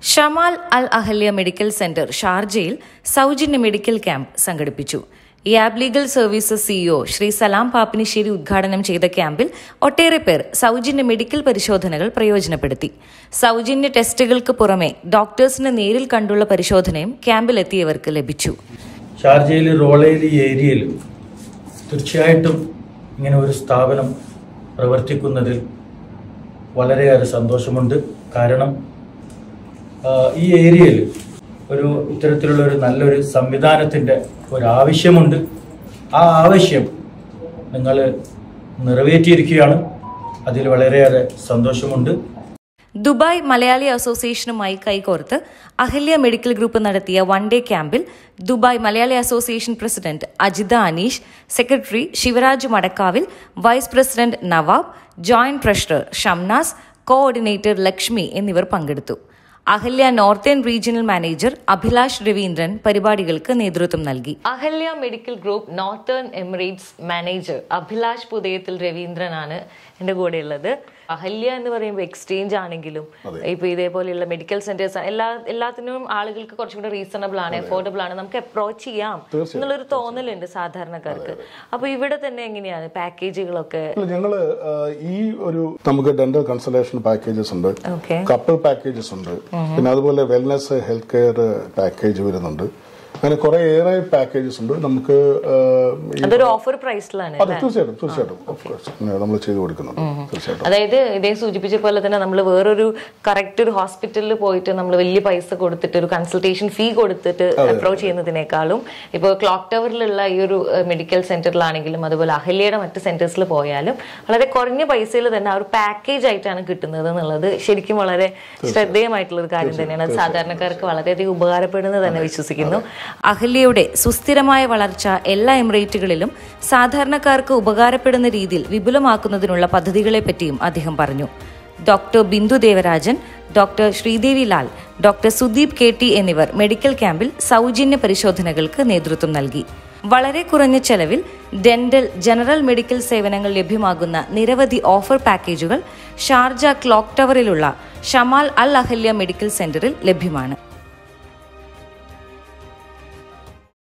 Shamal Al Ahalia medical centre ഷാർജയിൽ സൗജന്യ medical camp സംഘടിപ്പിച്ചു Yab legal services CEO Shri Salam Pappinisseri ഉദ്ഘാടനം ചെയ്ത ക്യാമ്പിൽ ഒട്ടേറെ പേർ സൗജന്യ മെഡിക്കൽ പരിശോധനകൾ പ്രയോജനപ്പെടുത്തി സൗജന്യ ടെസ്റ്റുകൾക്ക് പുറമെ ഡോക്ടേഴ്സിനെ നേരിൽ കണ്ടുള്ള പരിശോധനയും ക്യാമ്പിലെത്തിയവർക്ക് ലഭിച്ചു ഷാർജയിൽ റോളേലി ഏരിയയിൽ തീർച്ചയായിട്ടും ഇങ്ങനെ ഒരു സ്ഥാപനം പ്രവർത്തിക്കുന്നതിൽ വളരെയേറെ സന്തോഷമുണ്ട് കാരണം ആ, ഈ ഏരിയയിൽ ഒരു ഇത്തരത്തിലുള്ള ഒരു നല്ലൊരു സംവിധാനത്തിൻ്റെ ഒരു ആവശ്യമുണ്ട് ആ ആവശ്യം നിങ്ങൾ നിറവേറ്റിയിരിക്കുകയാണ് അതിൽ വളരെയേറെ സന്തോഷമുണ്ട് ദുബായ് മലയാളി അസോസിയേഷനുമായി കൈകോർത്ത് അഹല്യ മെഡിക്കൽ ഗ്രൂപ്പ് നടത്തിയ വൺ ഡേ ക്യാമ്പിൽ Dubai Malayali association president Ajitha Aneesh secretary Sivaraj മടക്കാവിൽ vice president Nawab joint treasurer Shamnas coordinator Lakshmi എന്നിവർ പങ്കെടുത്തു Ahalia northern regional manager Abhilash Raveendran പരിപാടികൾക്ക് നേതൃത്വം നൽകി Ahalia medical group northern Emirates manager Abhilash Puthayathil രവീന്ദ്രനാണ് എന്റെ കൂടെ ഉള്ളത് അഹല്യ എന്ന് പറയുമ്പോൾ എക്സ്ചേഞ്ച് ആണെങ്കിലും ഇപ്പൊ ഇതേപോലെയുള്ള മെഡിക്കൽ സെന്റേഴ്സ് എല്ലാ എല്ലാത്തിനും ആളുകൾക്ക് കുറച്ചും കൂടെ റീസണബിൾ ആണ് അഫോർഡബിൾ ആണ് നമുക്ക് അപ്രോച്ച് ചെയ്യാം എന്നുള്ളൊരു തോന്നലുണ്ട് സാധാരണക്കാർക്ക് അപ്പൊ ഇവിടെ തന്നെ എങ്ങനെയാണ് പാക്കേജുകളൊക്കെ ഇല്ല, ഞങ്ങള് ആ, ഈ ഒരു നമുക്ക് ഡെന്റൽ കൺസൾട്ടേഷൻ പാക്കേജസ് ഉണ്ട് ഓക്കെ കപ്പിൾ പാക്കേജസ് ഉണ്ട് പിന്നെ അതുപോലെ വെൽനസ് ഹെൽത്ത് കെയർ പാക്കേജ് വരുന്നുണ്ട് അങ്ങനെ കുറെ ഏറെ പാക്കേജസ് ഉണ്ട് നമുക്ക് ആ, ഈ- അതൊരു ഓഫർ പ്രൈസിലാണ് അതെ തീർച്ചയായിട്ടും തീർച്ചയായിട്ടും of course. നമ്മൾ ചെയ്തു കൊടുക്കുന്നുണ്ട് തീർച്ചയായിട്ടും അതായത് ഇതേ സൂചിപ്പിച്ച പോലെ തന്നെ നമ്മൾ വേറൊരു കറക്റ്റ് ഒരു ഹോസ്പിറ്റലിൽ പോയിട്ട് നമ്മൾ വലിയ പൈസ കൊടുത്തിട്ട് ഒരു കൺസൾട്ടേഷൻ ഫീ കൊടുത്തിട്ട് അപ്രോച്ച് ചെയ്യുന്നതിനേക്കാളും ഇപ്പോൾ ക്ലോക്ക് ടവറിലുള്ള ഈ ഒരു മെഡിക്കൽ സെന്ററിലാണെങ്കിലും അതുപോലെ അഹല്യയുടെ മറ്റ് സെന്റേഴ്സിൽ പോയാലും വളരെ കുറഞ്ഞ പൈസയിൽ തന്നെ ആ ഒരു പാക്കേജ് ആയിട്ടാണ് കിട്ടുന്നത് എന്നുള്ളത് ശരിക്കും വളരെ ശ്രദ്ധേയമായിട്ടുള്ള ഒരു കാര്യം തന്നെയാണ് അത് സാധാരണക്കാർക്ക് വളരെയധികം ഉപകാരപ്പെടുന്നത് തന്നെ വിശ്വസിക്കുന്നു അഹല്യയുടെ സുസ്ഥിരമായ വളർച്ച എല്ലാ എമിറേറ്റുകളിലും സാധാരണക്കാർക്ക് ഉപകാരപ്പെടുന്ന രീതിയിൽ വിപുലമാക്കുന്നതിനുള്ള പദ്ധതികളെ പറ്റിയും അദ്ദേഹം പറഞ്ഞു doctor Bindu Devarajan doctor Sreedevi Lal doctor Sudeep K T എന്നിവർ മെഡിക്കൽ ക്യാമ്പിൽ സൗജന്യ പരിശോധനകൾക്ക് നേതൃത്വം നൽകി വളരെ കുറഞ്ഞ ചെലവിൽ ഡെന്റൽ ജനറൽ മെഡിക്കൽ സേവനങ്ങൾ ലഭ്യമാകുന്ന നിരവധി ഓഫർ പാക്കേജുകൾ ഷാർജ ക്ലോക്ക് ടവറിലുള്ള ഷമാൽ അൽ അഹല്യ മെഡിക്കൽ സെന്ററിൽ ലഭ്യമാണ്